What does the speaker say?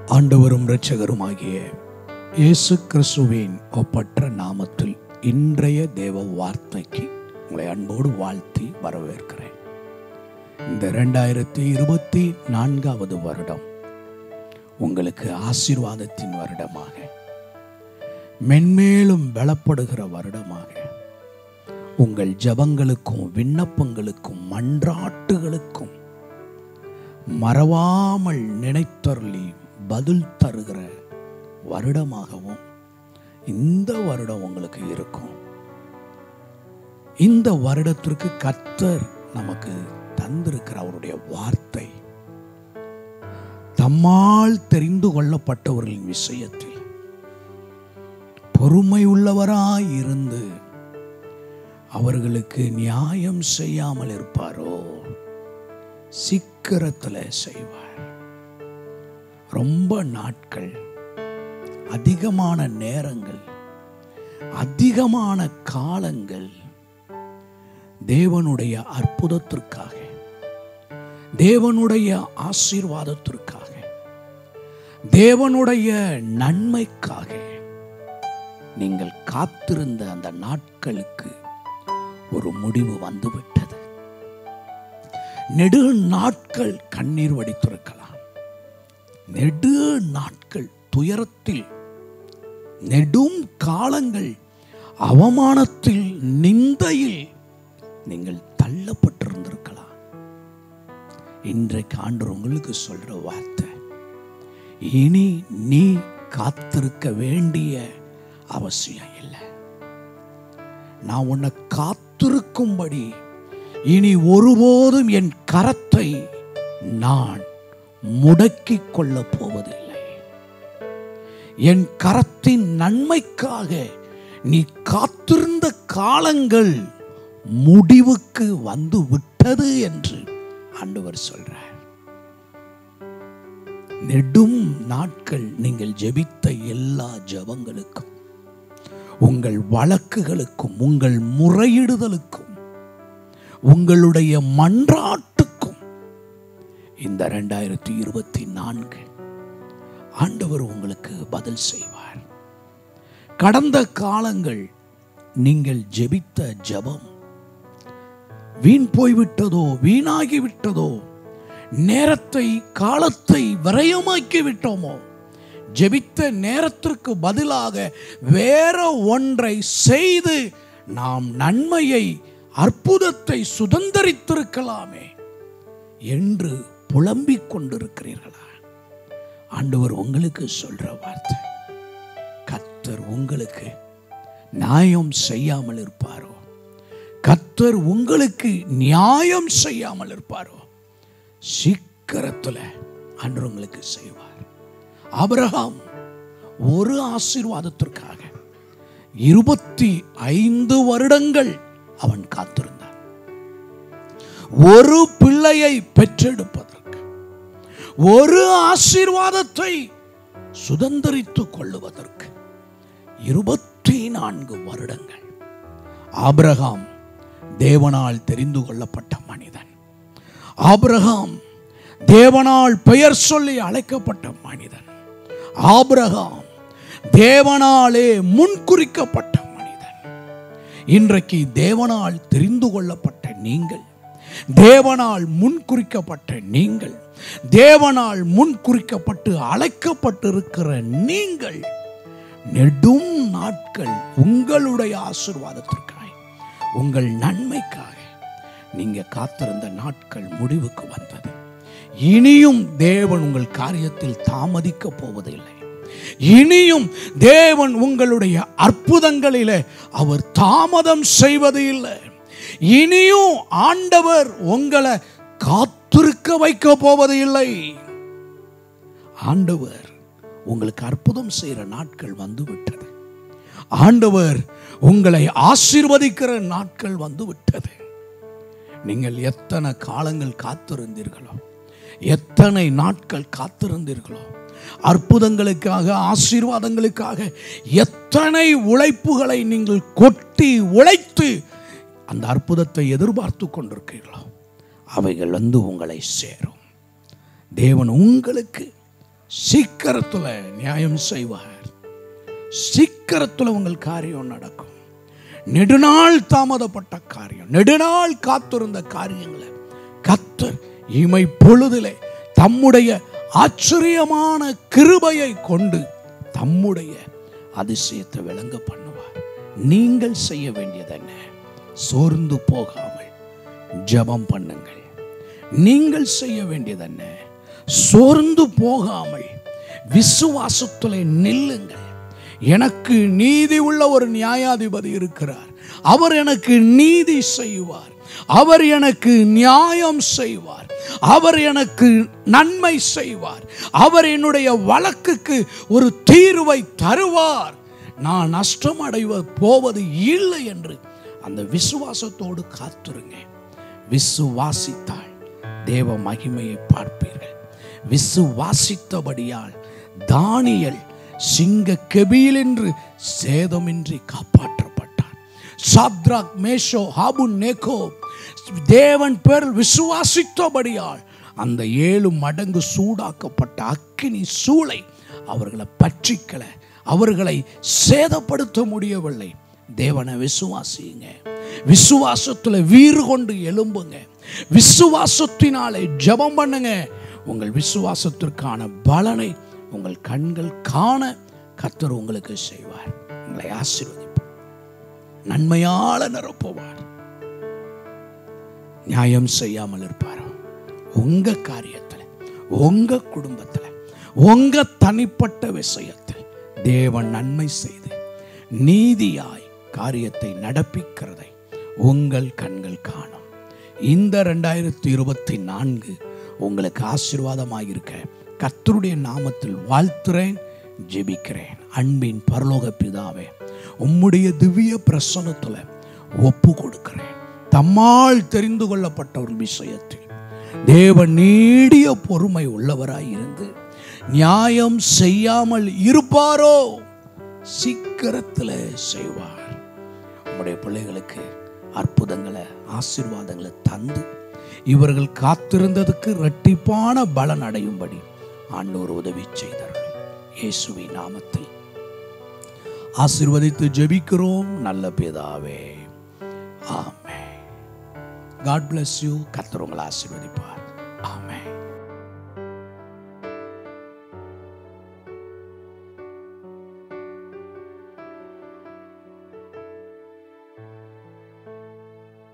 ஆண்டவரும் இரட்சகருமாகிய இயேசு கிறிஸ்துவின் ஒப்பற்ற நாமத்தில் இன்றைய தேவ வார்த்தைக்கு உங்களை அன்போடு வாழ்த்தி வரவேற்கிறேன் இந்த ரெண்டாயிரத்தி இருபத்தி நான்காவது வருடம் உங்களுக்கு ஆசீர்வாதத்தின் வருடமாக மென்மேலும் பலப்படுகிற வருடமாக உங்கள் ஜபங்களுக்கும் விண்ணப்பங்களுக்கும் மன்றாட்டுகளுக்கும் மறவாமல் நினைத்தருளி பதில் தருகிற வருடமாகவும் இந்த வருடம் உங்களுக்கு இருக்கும் இந்த வருடத்திற்கு கர்த்தர் நமக்கு தந்திருக்கிற அவருடைய வார்த்தை தம்மால் தெரிந்து கொள்ளப்பட்டவர்களின் விஷயத்தில் பொறுமை உள்ளவராய் இருந்து அவர்களுக்கு நியாயம் செய்யாமல் இருப்பாரோ சீக்கிரத்தில் செய்வார் ரொம்ப நாட்கள் அதிகமான நேரங்கள் அதிகமான காலங்கள் தேவனுடைய அற்புதத்திற்காக தேவனுடைய ஆசீர்வாதத்திற்காக தேவனுடைய நன்மைக்காக நீங்கள் காத்திருந்த அந்த நாட்களுக்கு ஒரு முடிவு வந்துவிட்டது நெடு நாட்கள் கண்ணீர் வடித்திருக்கலாம் நெடு நாட்கள் துயரத்தில் நெடும் காலங்கள் அவமானத்தில் நிந்தையில் நீங்கள் தள்ளப்பட்டிருந்திருக்கலாம் இன்றைக்கு ஆண்டு உங்களுக்கு சொல்ற வார்த்தை இனி நீ காத்திருக்க வேண்டிய அவசியம் இல்லை நான் உன்னை காத்திருக்கும்படி இனி ஒருபோதும் என் கரத்தை நான் முடக்கிக் கொள்ளப் போவதில்லை என் கரத்தின் நன்மைக்காக நீ காத்திருந்த காலங்கள் முடிவுக்கு வந்து விட்டது என்று ஆண்டவர் சொல்றார் நெடும் நாட்கள் நீங்கள் ஜெபித்த எல்லா ஜெபங்களுக்கும் உங்கள் வழக்குகளுக்கும் உங்கள் முறையிடுதலுக்கும் உங்களுடைய மன்றாட்டுக்கும் இந்த ரெண்டாயிரத்தி இருபத்தி நான்கு ஆண்டவர் உங்களுக்கு பதில் செய்வார் கடந்த காலங்கள் நீங்கள் ஜெபித்த ஜெபம் வீண் போய்விட்டதோ வீணாகி விட்டதோ நேரத்தை காலத்தை விரயமாக்கி விட்டோமோ ஜெபித்த நேரத்திற்கு பதிலாக வேற ஒன்றை செய்து நாம் நன்மையை அற்புதத்தை சுதந்திரித்திருக்கலாமே என்று புலம்பிக் கொண்டிருக்கிறீர்களா ஆண்டவர் உங்களுக்கு சொல்ற வார்த்தை கத்தர் உங்களுக்கு நியாயம் செய்யாமல் இருப்பாரோ கத்தர் உங்களுக்கு நியாயம் செய்யாமல் இருப்பாரோ சீக்கிரத்தில் அன்று உங்களுக்கு செய்வார் ஆபிரகாம் ஒரு ஆசீர்வாதத்திற்காக இருபத்தி ஐந்து வருடங்கள் அவன் காத்திருந்தான் ஒரு பிள்ளையை பெற்றெடுப்பதற்கு ஒரு ஆசீர்வாதத்தை சுதந்திரித்துக் கொள்ளுவதற்கு இருபத்தி நான்கு வருடங்கள் ஆபிரகாம் தேவனால் தெரிந்து கொள்ளப்பட்ட மனிதன் ஆபிரகாம் தேவனால் பெயர் சொல்லி அழைக்கப்பட்ட மனிதன் ஆபிரகாம் தேவனாலே முன்குறிக்கப்பட்ட மனிதன் இன்றைக்கு தேவனால் தெரிந்து கொள்ளப்பட்ட நீங்கள் தேவனால் முன்குறிக்கப்பட்ட நீங்கள் தேவனால் முன்குறிக்கப்பட்டு அழைக்கப்பட்டிருக்கிற நீங்கள் நெடும் நாட்கள் உங்களுடைய ஆசிர்வாதத்திற்காக உங்கள் நன்மைக்காக நீங்க காத்திருந்த நாட்கள் முடிவுக்கு வந்தது இனியும் தேவன் உங்கள் காரியத்தில் தாமதிக்க போவதில்லை இனியும் தேவன் உங்களுடைய அற்புதங்களிலே அவர் தாமதம் செய்வது இல்லை இனியும் ஆண்டவர் உங்களை காத்திருக்க வைக்க போவது இல்லை ஆண்டவர் உங்களுக்கு அற்புதம் செய்கிற நாட்கள் வந்து விட்டது ஆண்டவர் உங்களை ஆசீர்வதிக்கிற நாட்கள் வந்து விட்டது நீங்கள் எத்தனை காலங்கள் காத்திருந்தீர்களோ எத்தனை நாட்கள் காத்திருந்தீர்களோ அற்புதங்களுக்காக ஆசீர்வாதங்களுக்காக எத்தனை உழைப்புகளை நீங்கள் கொட்டி உழைத்து அந்த அற்புதத்தை எதிர்பார்த்து கொண்டிருக்கிறீர்களோ அவைகள் வந்து உங்களை சேரும் தேவன் உங்களுக்கு சீக்கிரத்துல நியாயம் செய்வார் சீக்கிரத்துல உங்கள் காரியம் நடக்கும் நெடுநாள் தாமதப்பட்ட காரியம் நெடுநாள் காத்திருந்த காரியங்களை கத்தர் இமை பொழுதிலே தம்முடைய ஆச்சரியமான கிருபையை கொண்டு தம்முடைய அதிசயத்தை விளங்க பண்ணுவார் நீங்கள் செய்ய வேண்டியது என்ன சோர்ந்து போகாமல் ஜெபம் பண்ணுங்கள் நீங்கள் செய்ய வேண்டியது என்ன சோர்ந்து போகாமல் விசுவாசத்திலே நில்லுங்கள் எனக்கு நீதி உள்ள ஒரு நியாயாதிபதி இருக்கிறார் அவர் எனக்கு நீதி செய்வார் அவர் எனக்கு நியாயம் செய்வார் அவர் எனக்கு நன்மை செய்வார் அவர் என்னுடைய வழக்குக்கு ஒரு தீர்வை தருவார் நான் நஷ்டம் அடைவ போவது இல்லை என்று அந்த விசுவாசத்தோடு காத்துருங்க விசுவாசித்தால் தேவ மகிமையை பார்ப்பீர்கள் விசுவாசித்தபடியால் தானியல் சிங்க கெபியில் என்று சேதமின்றி காப்பாற்றப்பட்டான் சாத்ராக் மேஷோ ஹாபுன் நேகோ தேவன் பேர் விசுவாசித்தபடியால் அந்த ஏழு மடங்கு சூடாக்கப்பட்ட அக்கினி சூளை அவர்களை பற்றிக்கல அவர்களை சேதப்படுத்த முடியவில்லை தேவனை விசுவாசியுங்க விசுவாசத்துல வீறு கொண்டு எழும்புங்க விசுவாசத்தினாலே ஜெபம் பண்ணுங்க உங்கள் விசுவாசத்திற்கான பலனை உங்கள் கண்கள் காண கத்தர் உங்களுக்கு செய்வார் உங்களை ஆசீர்வதிப்பார் நன்மையால நிரப்புவார் நியாயம் செய்யாமல் இருப்பாரோ உங்க காரியத்துல உங்க குடும்பத்துல உங்க தனிப்பட்ட விஷயத்தில் தேவன் நன்மை செய்து நீதியாய் காரியத்தை நடப்பிக்கிறதை உங்கள் கண்கள் காணும் இந்த ரெண்டாயிரத்தி இருபத்தி நான்கு உங்களுக்கு ஆசீர்வாதமாக இருக்க கர்த்தருடைய நாமத்தில் வாழ்த்துறேன் ஜெபிக்கிறேன் அன்பின் பரலோக பிதாவே உம்முடைய திவ்ய பிரசனத்துல ஒப்பு கொடுக்கிறேன் தம்மால் தெரிந்து கொள்ளப்பட்ட ஒரு விஷயத்தில் தேவன் நீடிய பொறுமை உள்ளவராய் இருந்து நியாயம் செய்யாமல் இருப்பாரோ சீக்கிரத்தில் செய்வார் உம்முடைய பிள்ளைகளுக்கு அற்புதங்களை ஆசீர்வாதங்களை தந்து இவர்கள் காத்திருந்ததுக்கு இரட்டிப்பான பலன் அடையும்படி ஆண்டோர் உதவி செய்தார்கள் இயேசுவின் நாமத்தில் ஆசீர்வதித்து ஜெபிக்கிறோம் நல்ல பிதாவே ஆமே காட் bless யூ கர்த்தர் உங்களை ஆசீர்வதிப்பார்